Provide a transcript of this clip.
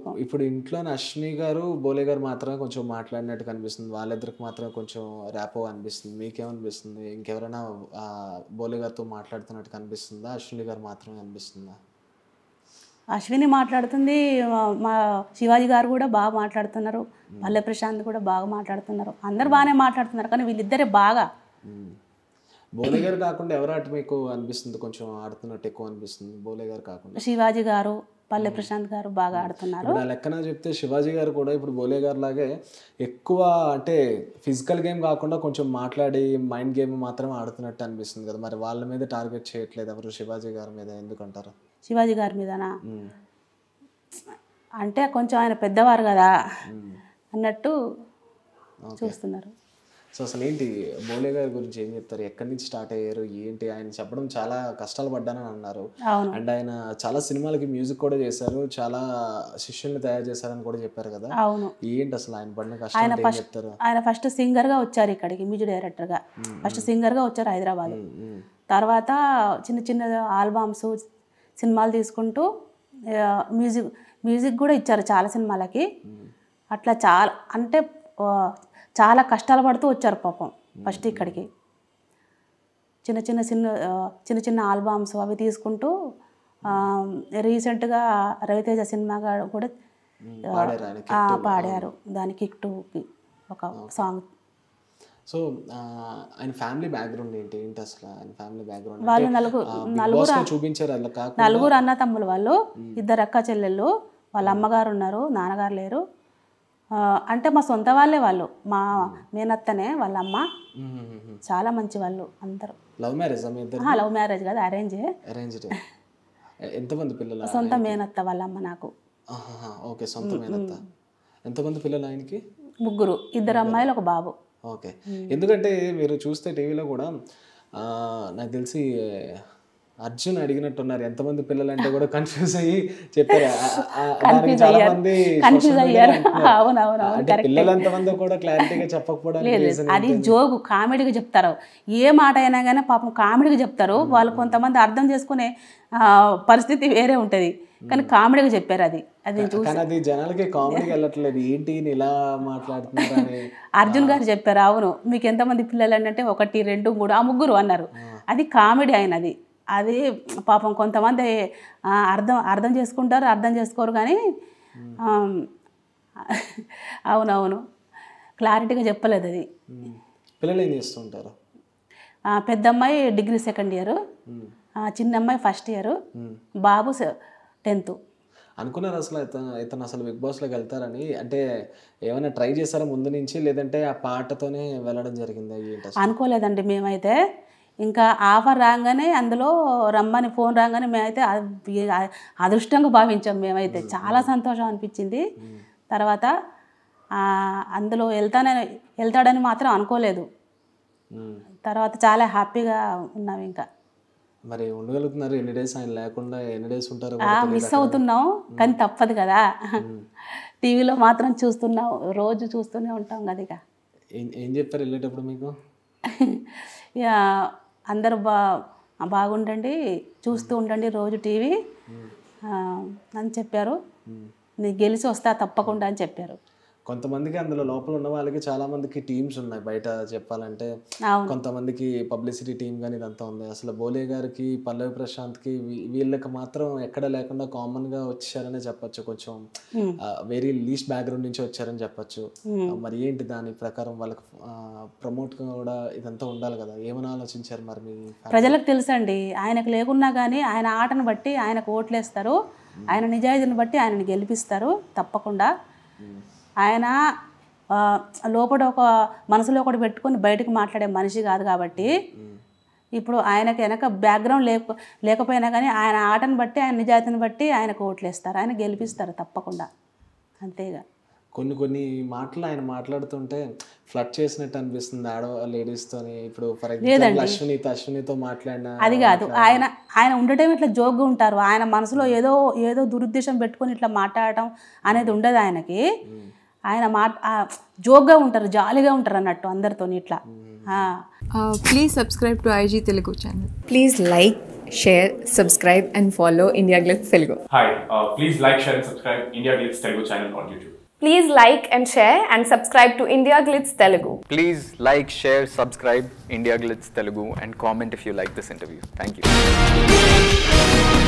ఇప్పుడు ఇంట్లో అశ్విని గారు బోలే గారు మాత్రమే కొంచెం మాట్లాడినట్టు కనిపిస్తుంది వాళ్ళిద్దరికి మాత్రమే కొంచెం ర్యాపో అనిపిస్తుంది మీకేమనిపిస్తుంది ఇంకెవరైనా ఆ, బోలే గారితో మాట్లాడుతున్నట్టు కనిపిస్తుందా అశ్విని గారు మాత్రమే అనిపిస్తుందా అశ్విని మాట్లాడుతుంది మా- మా శివాజీ గారు కూడా బాగా మాట్లాడుతున్నారు పల్లె ప్రశాంత్ కూడా బాగా మాట్లాడుతున్నారు అందరు బాగానే మాట్లాడుతున్నారు కానీ వీళ్ళిద్దరే బాగా మ్మ్. బోలే గారు కాకుండా ఎవరు అటు మీకు అనిపిస్తుంది కొంచెం ఆడుతున్నట్టు ఎక్కువ అనిపిస్తుంది బోలే గారు కాకుండా శివాజీ గారు పల్లె ప్రశాంత్ గారు బాగా ఆడుతున్నారు ఇప్పుడు ఆ లెక్కన చెప్తే శివాజీ గారు కూడా ఇప్పుడు బోలే గారు లాగే ఎక్కువ అంటే ఫిజికల్ గేమ్ కాకుండా కొంచెం మాట్లాడి మైండ్ గేమ్ మాత్రమే ఆడుతున్నట్టు అనిపిస్తుంది కదా మరి వాళ్ళ మీద టార్గెట్ చేయట్లేదు ఎవరు శివాజీ గారి మీద ఎందుకంటారు శివాజీ గారి మీదనా మ్మ్. అంటే కొంచెం ఆయన పెద్దవారు కదా మ్మ్. అన్నట్టు ఓకే. చూస్తున్నారు సో అసలు ఏంటి బోలే గారి గురించి ఏం చెప్తారు ఎక్కడి నుంచి స్టార్ట్ అయ్యారు ఏంటి ఆయన చెప్పడం చాలా కష్టాలు పడ్డానని అన్నారు అవును అండ్ ఆయన చాలా సినిమాలకి మ్యూజిక్ కూడా చేశారు చాలా శిష్యుల్ని తయారు చేశారని కూడా చెప్పారు కదా అవును ఏంటి అసలు ఆయన పడిన కష్టాలు అంటే ఏం చెప్తారు ఆయన ఫస్ట్ సింగర్గా వచ్చారు ఇక్కడికి మ్యూజిక్ డైరెక్టర్గా ఫస్ట్ సింగర్గా వచ్చారు హైదరాబాద్ మ్మ్, మ్మ్. తర్వాత చిన్న చిన్న ఆల్బమ్స్ సినిమాలు తీసుకుంటూ ఆ, మ్యూజిక్ మ్యూజిక్ కూడా ఇచ్చారు చాలా సినిమాలకి అట్లా చాలా అంటే ఆ, చాలా కష్టాలు పడుతూ వచ్చారు పాపం ఫస్ట్ ఇక్కడికి చిన్న చిన్న చిన్న ఆ, చిన్న చిన్న ఆల్బమ్స్ అవి తీసుకుంటూ రీసెంట్గా రవితేజ సినిమాగా కూడా పాడారు ఆయన ఆ, పాడారు దాని కిక్ టూకి ఒక సాంగ్ సో ఆ, ఆయన ఫ్యామిలీ బ్యాక్గ్రౌండ్ ఏంటి ఏంటి అసలు ఆయన ఫ్యామిలీ బ్యాక్గ్రౌండ్ వాళ్ళు నలుగురు నలుగురు చూపించారు అట్లా కాకుండా నలుగురు అన్న తమ్ములు వాళ్ళు ఇద్దరు అక్క చెల్లెళ్ళు వాళ్ళ అమ్మగారు ఉన్నారు నాన్నగారు లేరు ఆ, అంటే మా సొంత వాళ్ళే వాళ్ళు మా మేనత్తనే వాళ్ళ అమ్మ చాలా మంచి వాళ్ళు అందరూ లవ్ మ్యారేజ్ మీ ఇద్దరు లవ్ మ్యారేజ్ కదా అరేంజే అరేంజ్డ్ ఎంతమంది పిల్లలు సొంత మేనత్త వాళ్ళ అమ్మ నాకు ఓకే సొంత మేనత్త ఎంతమంది పిల్లలు ఆయనకి ముగ్గురు ఇద్దరు అమ్మాయిలు ఒక బాబు ఓకే ఎందుకంటే మీరు చూస్తే టీవీలో కూడా ఆ, నాకు తెలిసి అర్జున్ అడిగినట్టున్నారు ఎంతమంది పిల్లలు అంటే కూడా కన్ఫ్యూజ్ అయ్యి చెప్పారు ఆ, ఆ, ఆ, దానికి చాలా మంది కన్ఫ్యూజ్ social media అయ్యారు అంటున్నారు. అవునవును అంటే పిల్లలు ఎంతమందో కూడా క్లారిటీగా చెప్పకపోవడానికి లేదు reason అది జోగు కామెడీగా చెప్తారు ఏ మాట అయినా కానీ పాపం కామెడీగా చెప్తారు వాళ్ళు కొంతమంది అర్థం చేసుకునే ఆ, పరిస్థితి వేరే ఉంటుంది కానీ కామెడీగా చెప్పారు అది అది చూ- కానీ అది జనాలకి కామెడీకి వెళ్ళట్లేదు ఏంటి ఈయన ఇలా మాట్లాడుతున్నారు అని అర్జున్ గారు చెప్పారు అవును మీకు ఎంతమంది పిల్లలు అని అంటే ఒకటి రెండు మూడు ఆ ముగ్గురు అన్నారు అది కామెడీ అయినది అది పాపం కొంతమంది ఆ, అర్థం అర్థం చేసుకుంటారు అర్థం చేసుకోరు కానీ ఆమ్, అవునవును క్లారిటీగా చెప్పలేదు అది ఉమ్. పిల్లలు ఏం చేస్తుంటారు ఆ, పెద్ద అమ్మాయి డిగ్రీ సెకండ్ ఇయర్ ఉమ్. చిన్న అమ్మాయి ఫస్ట్ ఇయర్ ఉమ్. బాబు టెన్త్ అనుకున్నారు అసలు ఇతను ఇతను అసలు బిగ్ బాస్లోకి వెళ్తారని అంటే ఏమైనా ట్రై చేశారా ముందు నుంచి లేదంటే ఆ పాటతోనే వెళ్ళడం జరిగిందా ఏంటి అసలు అనుకోలేదండి మేమైతే ఇంకా ఆఫర్ రాగానే అందులో రమ్మని ఫోన్ రాగానే మేమైతే అ- అ- అదృష్టంగా భావించాం మేమైతే చాలా సంతోషం అనిపించింది తర్వాత ఆ, అందులో వెళ్తానని వెళ్తాడని మాత్రం అనుకోలేదు ఉమ్. తర్వాత చాలా హ్యాపీగా ఉన్నాం ఇంకా మరి ఉండగలుగుతున్నారు ఎన్ని డేస్ ఆయన లేకుండా ఎన్ని డేస్ ఉంటారో ఆ, మిస్ అవుతున్నాం కానీ తప్పదు కదా టీవీలో మాత్రం చూస్తున్నాం రోజు చూస్తూనే ఉంటాం కదా ఇక ఏం ఏం చెప్పారు వెళ్ళేటప్పుడు మీకు ఇక అందరూ బా బాగుండండి చూస్తూ ఉండండి రోజు టీవీ ఆ, అని చెప్పారు నీకు గెలిచి వస్తా తప్పకుండా అని చెప్పారు కొంతమందికి అందులో లోపల ఉన్న వాళ్ళకి చాలా మందికి టీమ్స్ ఉన్నాయి బయట చెప్పాలంటే అవును కొంతమందికి పబ్లిసిటీ టీమ్ కానీ ఇదంతా ఉంది అసలు బోలే గారికి పల్లవి ప్రశాంత్కి వీ- వీళ్ళకి మాత్రం ఎక్కడ లేకుండా కామన్ గా వచ్చారనే చెప్పొచ్చు కొంచెం వెరీ లీస్ట్ బ్యాక్గ్రౌండ్ నుంచి వచ్చారని చెప్పొచ్చు ఆ, మరి ఏంటి దాని ప్రకారం వాళ్ళకి ప్రమోట్ కూడా ఇదంతా ఉండాలి కదా ఏమని ఆలోచించారు మరి మీ family? ప్రజలకు తెలుసండి ఆయనకు లేకున్నా కానీ ఆయన ఆటను బట్టి ఆయనకు ఓట్లేస్తారు ఆయన నిజాయితీని బట్టి ఆయనని గెలిపిస్తారు తప్పకుండా ఆయన ఆ, లోపల ఒక మనసులో ఒకటి పెట్టుకొని బయటకు మాట్లాడే మనిషి కాదు కాబట్టి ఇప్పుడు ఆయనకి వెనక బ్యాక్గ్రౌండ్ లేక లేకపోయినా కానీ ఆయన ఆటను బట్టి ఆయన నిజాయితీని బట్టి ఆయనకు ఓట్లేస్తారు ఆయన గెలిపిస్తారు తప్పకుండా అంతేగా కొన్ని కొన్ని మాటలు ఆయన మాట్లాడుతుంటే ఫ్లడ్ చేసినట్టు అనిపిస్తుంది ఆడ లేడీస్తోని ఇప్పుడు ఫర్ ఎగ్జాంపుల్ అశ్వినితో అశ్వినితో మాట్లాడిన అది కాదు ఆయన ఆయన ఉండటం ఇట్లా జోక్గా ఉంటారు ఆయన మనసులో ఏదో ఏదో దురుద్దేశం పెట్టుకొని ఇట్లా మాట్లాడటం అనేది ఉండదు ఆయనకి ఆయన మాట ఆ, జోక్గా ఉంటారు జాలీగా ఉంటారు అన్నట్టు అందరితో ఇట్లా ఆ. Uh, please subscribe to IG Telugu channel. Please like, share, subscribe, and follow India Glitz Telugu. Hi, uh, please like, share, and subscribe India Glitz Telugu channel on YouTube. Please like and share and subscribe to India Glitz Telugu. Please like, share, subscribe India Glitz Telugu and comment if you like this interview. Thank you.